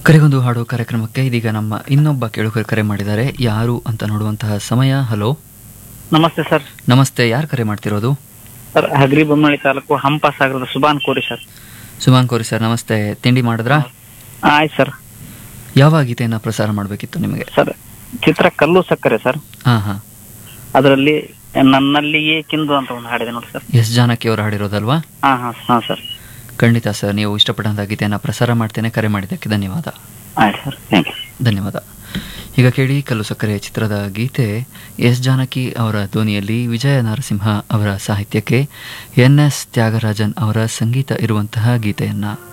ಕರೆಗೊಂದು ಹಾಡು ಕಾರ್ಯಕ್ರಮಕ್ಕೆ ಇದೀಗ ನಮ್ಮ ಇನ್ನೊಬ್ಬ ಕೇಳುಗರು ಕರೆ ಮಾಡಿದ್ದಾರೆ ಯಾರು ಅಂತ ನೋಡುವಂತಹ ಸಮಯ ಹಲೋ ನಮಸ್ತೆ ಸರ್ ನಮಸ್ತೆ ಯಾರು ಕರೆ ಮಾಡ್ತಿರೋದು ಸರ್ ಹಗರಿ ಬೊಮ್ಮಳಿ ತಾಲೂಕು ಹಂಪ ಸಾಗರದ ಸುಬಾನ್ ಕೋರಿ ಸರ್ ಸುಮಾನ್ ಕೋರಿ ಸರ್ ನಮಸ್ತೆ ತಿಂಡಿ ಮಾಡಿದ್ರಾ ಆಯ್ತು ಸರ್ ಯಾವ ಗೀತೆಯನ್ನ ಪ್ರಸಾರ ಮಾಡಬೇಕಿತ್ತು ನಿಮಗೆ ಸರ್ ಚಿತ್ರ ಕಲ್ಲು ಸಕ್ಕರೆ ಸರ್ ಹಾ ಹಾ ಅದರಲ್ಲಿ ನನ್ನಲ್ಲಿ ಏಕಿಂದು ಅಂತ ಒಂದು ಹಾಡಿದೆ ನೋಡಿ ಸರ್ ಎಸ್ ಜಾನಕಿ ಅವರು ಹಾಡಿರೋದಲ್ವಾ ಹಾ ಹಾ ಹಾ ಸರ್ ಖಂಡಿತ ಸರ್ ನೀವು ಇಷ್ಟಪಟ್ಟಂತಹ ಗೀತೆಯನ್ನ ಪ್ರಸಾರ ಮಾಡ್ತೇನೆ ಕರೆ ಮಾಡಿದ್ದಕ್ಕೆ ಧನ್ಯವಾದ ಆಯ್ತು ಸರ್ ಥ್ಯಾಂಕ್ ಯು ಧನ್ಯವಾದ ಈಗ ಕೇಳಿ ಕಲ್ಲು ಸಕ್ಕರೆ ಚಿತ್ರದ ಗೀತೆ ಎಸ್ ಜಾನಕಿ ಅವರ ಧ್ವನಿಯಲ್ಲಿ ವಿಜಯ ನರಸಿಂಹ ಅವರ ಸಾಹಿತ್ಯಕ್ಕೆ ಎನ್ ಎಸ್ ತ್ಯಾಗರಾಜನ್ ಅವರ ಸಂಗೀತ ಇರುವಂತಹ ಗೀತೆಯನ್ನ